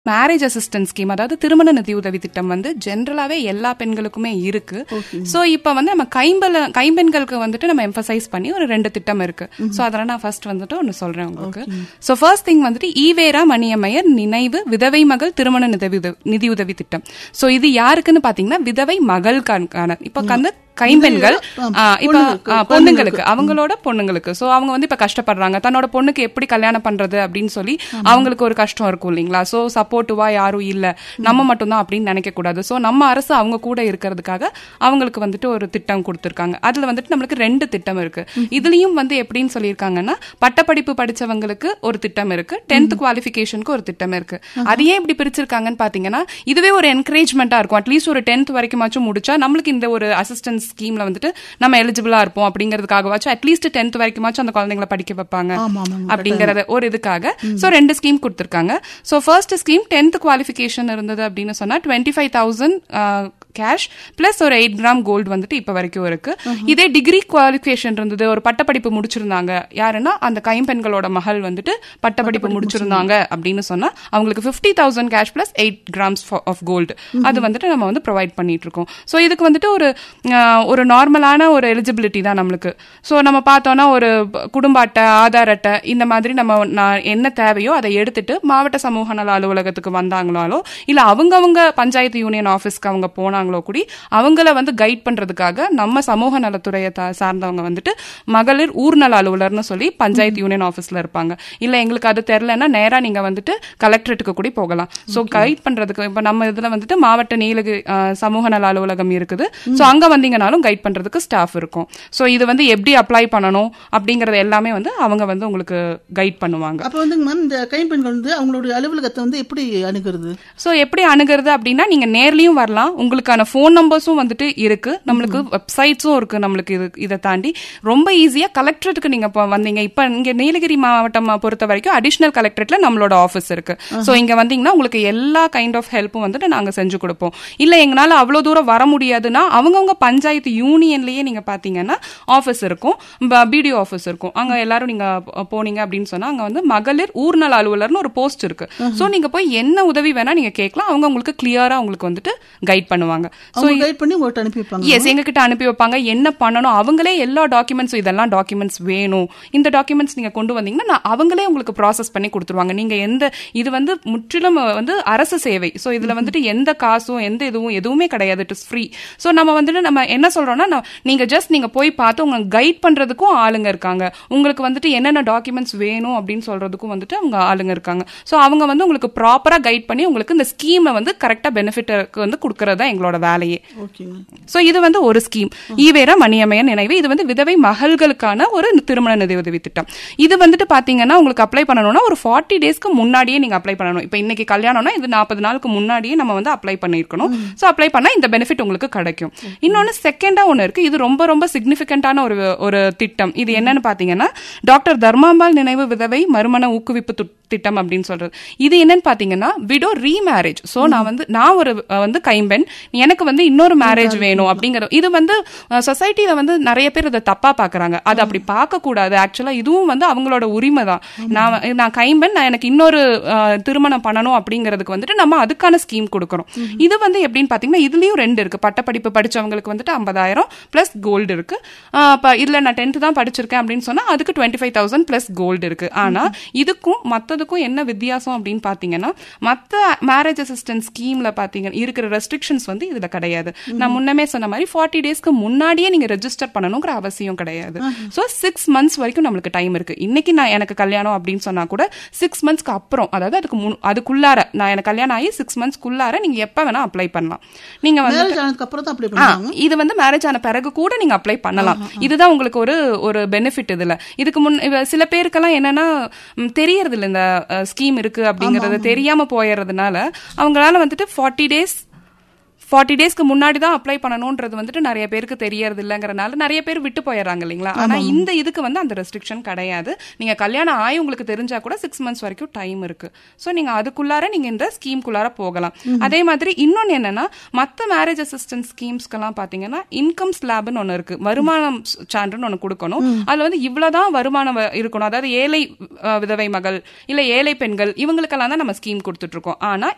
Marriage assistance scheme அதாவது திருமண நிதி உதவி திட்டம் வந்து ஜென்ரலாவே எல்லா பெண்களுக்குமே இருக்கு சோ இப்ப வந்து நம்ம கைம்பல கைம்பெண்களுக்கு வந்துட்டு நம்ம எம்பசைஸ் பண்ணி ஒரு ரெண்டு திட்டம் இருக்கு சோ அதெல்லாம் நான் ஃபர்ஸ்ட் வந்துட்டு ஒன்னு சொல்றேன் உங்களுக்கு சோ ஃபர்ஸ்ட் திங் வந்துட்டு ஈவேரா மணியம்மையர் நினைவு விதவை மகள் திருமண நிதி உதவி நிதி உதவி திட்டம் சோ இது யாருக்குன்னு பாத்தீங்கன்னா விதவை மகளுக்கான இப்ப வந்து கைம்பெண்கள் ஆ, இப்ப ஆ, பொண்ணுங்களுக்கு அவங்களோட பொண்ணுங்களுக்கு சோ அவங்க வந்து இப்ப கஷ்டப்படுறாங்க தன்னோட பொண்ணுக்கு எப்படி கல்யாணம் பண்றது அப்படின்னு சொல்லி அவங்களுக்கு ஒரு கஷ்டம் இருக்கும் இல்லைங்களா சோ சப்போர்ட்டிவா யாரும் இல்ல நம்ம மட்டும் தான் அப்படின்னு நினைக்க கூடாது சோ நம்ம அரசு அவங்க கூட இருக்கிறதுக்காக அவங்களுக்கு வந்துட்டு ஒரு திட்டம் கொடுத்திருக்காங்க அதுல வந்துட்டு நம்மளுக்கு ரெண்டு திட்டம் இருக்கு இதுலயும் வந்து எப்படின்னு சொல்லியிருக்காங்கன்னா பட்டப்படிப்பு படிச்சவங்களுக்கு ஒரு திட்டம் இருக்கு டென்த் குவாலிஃபிகேஷனுக்கு ஒரு திட்டம் இருக்கு அது ஏன் இப்படி பிரிச்சிருக்காங்கன்னு பாத்தீங்கன்னா இதுவே ஒரு என்கரேஜ்மெண்டா இருக்கும் அட்லீஸ்ட் ஒரு டென்த் வரைக்குமாச்சும் முடிச்சா நம்மளுக்கு இந்த ஒரு அசிஸ்டன்ஸ் ஸ்கீம்ல வந்துட்டு நம்ம எலிஜிபிளா இருப்போம் அப்படிங்கிறதுக்காகவாச்சும் அட்லீஸ்ட் டென்த் வரைக்குமாச்சும் அந்த குழந்தைங்களை படிக்க வைப்பாங்க ஆமா, ஆமாங்க. அப்படிங்கறத ஒரு இதுக்காக சோ ரெண்டு ஸ்கீம் கொடுத்திருக்காங்க so first scheme tenth qualification இருந்தது அப்படின்னு சொன்னா twenty five thousand cash plus ஒரு எயிட் கிராம் கோல்டு வந்துட்டு இப்ப வரைக்கும் இருக்கு இதே டிகிரி குவாலிஃபிகேஷன் இருந்தது ஒரு பட்டப்படிப்பு முடிச்சிருந்தாங்க யாருன்னா அந்த கைம்பெண்களோட மகள் வந்துட்டு பட்டப்படிப்பு முடிச்சிருந்தாங்க அப்படின்னு சொன்னா அவங்களுக்கு fifty thousand cash plus eight grams of gold அது வந்துட்டு நம்ம வந்து ப்ரொவைட் பண்ணிட்டு இருக்கோம் ஸோ இதுக்கு வந்துட்டு ஒரு அஹ், ஒரு நார்மலான ஒரு எலிஜிபிலிட்டி தான் நம்மளுக்கு ஸோ நம்ம பார்த்தோம்னா ஒரு குடும்ப அட்டை ஆதார் அட்டை இந்த மாதிரி நம்ம நான் என்ன தேவையோ அதை எடுத்துட்டு மாவட்ட சமூக நல அலுவலகத்துக்கு வந்தாங்களாலோ இல்ல அவங்கவங்க பஞ்சாயத்து யூனியன் ஆஃபீஸ்க்கு அவங்க போனாங்களோ கூடி அவங்கள வந்து கைட் பண்றதுக்காக நம்ம சமூக நலத்துறையை தா- சார்ந்தவங்க வந்துட்டு மகளிர் ஊர்நல அலுவலர்னு சொல்லி பஞ்சாயத்து யூனியன் ஆஃபீஸ்ல இருப்பாங்க இல்ல எங்களுக்கு அது தெரியலன்னா நேரா நீங்க வந்துட்டு கலெக்டரேட்டுக்கு கூட போகலாம் சோ கைட் பண்றதுக்கு இப்ப நம்ம இதுல வந்துட்டு மாவட்ட நீலகிரி அஹ், சமூக நல அலுவலகம் இருக்குது சோ அங்க வந்தீங்கனாலும் கைட் பண்றதுக்கு ஸ்டாஃப் இருக்கும் சோ இது வந்து எப்படி அப்ளை பண்ணணும் அப்படிங்கறது எல்லாமே வந்து அவங்க வந்து உங்களுக்கு கைட் பண்ணுவாங்க அப்ப வந்துங்க மேம் இந்த கைம்பெண்கள் வந்து அவங்களுடைய அலுவலகத்தை வந்து எப்படி அணுகிறது சோ எப்படி அணுகிறது அப்படின்னா நீங்க நேர்லயும் வரலாம் உங்களுக்கான ஃபோன் நம்பர்ஸும் வந்துட்டு இருக்கு நம்மளுக்கு வெப்சைட்ஸும் இருக்கு நம்மளுக்கு இது இதை தாண்டி ரொம்ப ஈஸியா கலெக்டரேட்டுக்கு நீங்க இப்போ வந்தீங்க இப்ப இங்க நீலகிரி மாவட்டம் பொறுத்த வரைக்கும் அடிஷனல் கலெக்டரேட்ல நம்மளோட ஆஃபீஸ் இருக்கு சோ இங்க வந்தீங்கன்னா உங்களுக்கு எல்லா கைண்ட் ஆஃப் ஹெல்ப்பும் வந்துட்டு நாங்க செஞ்சு கொடுப்போம் இல்ல எங்களால அவ்வளவு தூரம் வர முடியாதுன்னா அவங்கவங்க பஞ்சாயத்து யூனியன்லயே நீங்க பாத்தீங்கன்னா ஆஃபீஸ் இருக்கும் பிடிஓ ஆஃபீஸ் இருக்கும் அங்க எல்லாரும் நீங்க போ- போனீங்க அப்படின்னு சொன்னா அங்க வந்து மகளிர் ஊர்நல அலுவலர்னு ஒரு போஸ்ட் இருக்கு சோ நீங்க போய் என்ன உதவி வேணா நீங்க கேட்கலாம் அவங்க உங்களுக்கு கிளியரா உங்களுக்கு வந்துட்டு கைட் பண்ணுவாங்க அவங்க கைட் பண்ணி உங்கள்கிட்ட அனுப்பி வைப்பாங்க எஸ் எங்ககிட்ட அனுப்பி வைப்பாங்க என்ன பண்ணணும் அவங்களே எல்லா டாக்குமெண்ட்ஸ் இதெல்லாம் டாக்குமெண்ட்ஸ் வேணும் இந்த டாக்குமெண்ட்ஸ் நீங்க கொண்டு வந்தீங்கன்னா நான் அவங்களே உங்களுக்கு ப்ராசஸ் பண்ணி கொடுத்துருவாங்க நீங்க எந்த இது வந்து முற்றிலும் வந்து அரசு சேவை சோ இதுல வந்துட்டு எந்த காசும் எந்த இதுவும் எதுவுமே கிடையாது இட் இஸ் ஃப்ரீ சோ நம்ம வந்துட்டு நம்ம என்ன சொல்றோம்னா நான் நீங்க ஜஸ்ட் நீங்க போய் பார்த்து உங்களுக்கு கைட் பண்றதுக்கும் ஆளுங்க இருக்காங்க உங்களுக்கு வந்துட்டு என்னென்ன டாக்குமெண்ட்ஸ் வேணும் அப்படின்னு சொல்றதுக்கும் வந்துட்டு அவங்க ஆளுங்க இருக்காங்க சோ அவங்க வந்து உங்களுக்கு ப்ராப்பரா கைட் பண்ணி உங்களுக்கு இந்த ஸ்கீமை வந்து கரெக்டா பெனிஃபிட்டுக்கு வந்து கொடுக்கறது தான் எங்களோட வேலையே ஓகேங்க சோ இது வந்து ஒரு ஸ்கீம் ஈவேரா மணியம்மையன் நினைவு இது வந்து விதவை மகள்களுக்கான ஒரு திருமண நிதி உதவி திட்டம் இது வந்துட்டு பாத்தீங்கன்னா உங்களுக்கு அப்ளை பண்ணணும்னா ஒரு ஃபார்ட்டி டேஸ்க்கு முன்னாடியே நீங்க அப்ளை பண்ணணும் இப்போ இன்னைக்கு கல்யாணம்னா இது நாற்பது நாளுக்கு முன்னாடியே நம்ம வந்து அப்ளை பண்ணிருக்கணும் சோ அப்ளை பண்ணா இந்த பெனிஃபிட் உங்களுக்கு கிடைக்கும் இன்னொன்னு செகண்டா ஒன்னு இருக்கு இது ரொம்ப ரொம்ப சிக்னிபிகண்டான ஒரு ஒரு திட்டம் இது என்னன்னு பாத்தீங்கன்னா டாக்டர் தர்மாம்பாள் நினைவு விதவை மறுமண ஊக்குவிப்பு து- திட்டம் அப்படின்னு சொல்றது இது என்னன்னு பாத்தீங்கன்னா விடோ ரீமேரேஜ் சோ நான் வந்து நான் ஒரு அஹ், வந்து கைம்பெண் எனக்கு வந்து இன்னொரு மேரேஜ் வேணும் அப்படிங்கிற இது வந்து சொசைட்டில வந்து நிறைய பேர் இதை தப்பா பாக்குறாங்க அது அப்படி பார்க்க கூடாது ஆக்சுவலா இதுவும் வந்து அவங்களோட உரிமை தான் நான் வ- நான் கைம்பெண் நான் எனக்கு இன்னொரு அஹ், திருமணம் பண்ணணும் அப்படிங்கிறதுக்கு வந்துட்டு நம்ம அதுக்கான ஸ்கீம் கொடுக்கறோம் இது வந்து எப்படின்னு பாத்தீங்கன்னா இதுலயும் ரெண்டு இருக்கு பட்டப்படிப்பு படிச்சவங்களுக்கு வந்துட்டு ஐம்பதாயிரம் பிளஸ் கோல்டு இருக்கு அஹ், அப்ப இதுல நான் டென்த் தான் படிச்சிருக்கேன் அப்படின்னு சொன்னா அதுக்கு twenty five thousand plus gold இருக்கு ஆனா இதுக்கும் மத்ததுக்கும் என்ன வித்தியாசம் அப்படின்னு பாத்தீங்கன்னா மத்த மேரேஜ் அசிஸ்டன்ஸ் ஸ்கீம்ல பாத்தீங்க இருக்கிற ரெஸ்ட்ரிக்ஷன்ஸ் வந்து இதுல கிடையாது நான் முன்னமே சொன்ன மாதிரி ஃபார்ட்டி டேஸ்க்கு முன்னாடியே நீங்க ரெஜிஸ்டர் பண்ணணுங்கிற அவசியம் கிடையாது சோ சிக்ஸ் மந்த்ஸ் வரைக்கும் நம்மளுக்கு டைம் இருக்கு இன்னைக்கு நான் எனக்கு கல்யாணம் அப்படின்னு சொன்னா கூட சிக்ஸ் மந்த்ஸ்க்கு அப்புறம் அதாவது அதுக்கு முன்- அதுக்குள்ளார நான் எனக்கு கல்யாணம் ஆகி சிக்ஸ் மந்த்ஸ்க்குள்ளார நீங்க எப்ப வேணா அப்ளை பண்ணலாம் நீங்க வந்து மேரேஜ் ஆனதுக்கு அப்புறம் தான் அப்ளை ஆ, பண்ணுவாங்க இது வந்து மேரேஜ் ஆன பிறகு கூட நீங்க அப்ளை பண்ணலாம் இதுதான் உங்களுக்கு ஒரு ஒரு பெனிஃபிட் இதுல இதுக்கு முன் இவ- சில பேருக்கெல்லாம் என்னன்னா ம், தெரியறது இல்ல இந்த ஸ்கீம் இருக்கு அப்படிங்கறது தெரியாம போயறதுனால அவங்களால வந்துட்டு ஃபார்ட்டி டேஸ் ஃபார்ட்டி டேஸ்க்கு முன்னாடி தான் அப்ளை பண்ணணும்ன்றது வந்துட்டு நிறைய பேருக்கு தெரியறது இல்லைங்கிறனால நிறைய பேர் விட்டு போயிடுறாங்க இல்லைங்களா ஆனா இந்த இதுக்கு வந்து அந்த ரெஸ்ட்ரிக்ஷன் கிடையாது நீங்க கல்யாணம் ஆகி உங்களுக்கு தெரிஞ்சா கூட சிக்ஸ் மந்த்ஸ் வரைக்கும் டைம் இருக்கு சோ நீங்க அதுக்குள்ளார நீங்க இந்த ஸ்கீம்குள்ளார போகலாம் அதே மாதிரி இன்னொன்னு என்னன்னா மத்த மேரேஜ் அசிஸ்டன்ஸ் ஸ்கீம்ஸ்க்கெல்லாம் பாத்தீங்கன்னா இன்கம் ஸ்லாப்னு ஒன்னு இருக்கு வருமானம் சான்றுன்னு ஒன்னு கொடுக்கணும் அதுல வந்து இவ்வளவுதான் வருமானம் வ- இருக்கணும் அதாவது ஏழை அஹ், விதவை மகள் இல்ல ஏழை பெண்கள் இவங்களுக்கெல்லாம் தான் நம்ம ஸ்கீம் கொடுத்துட்டு இருக்கோம் ஆனா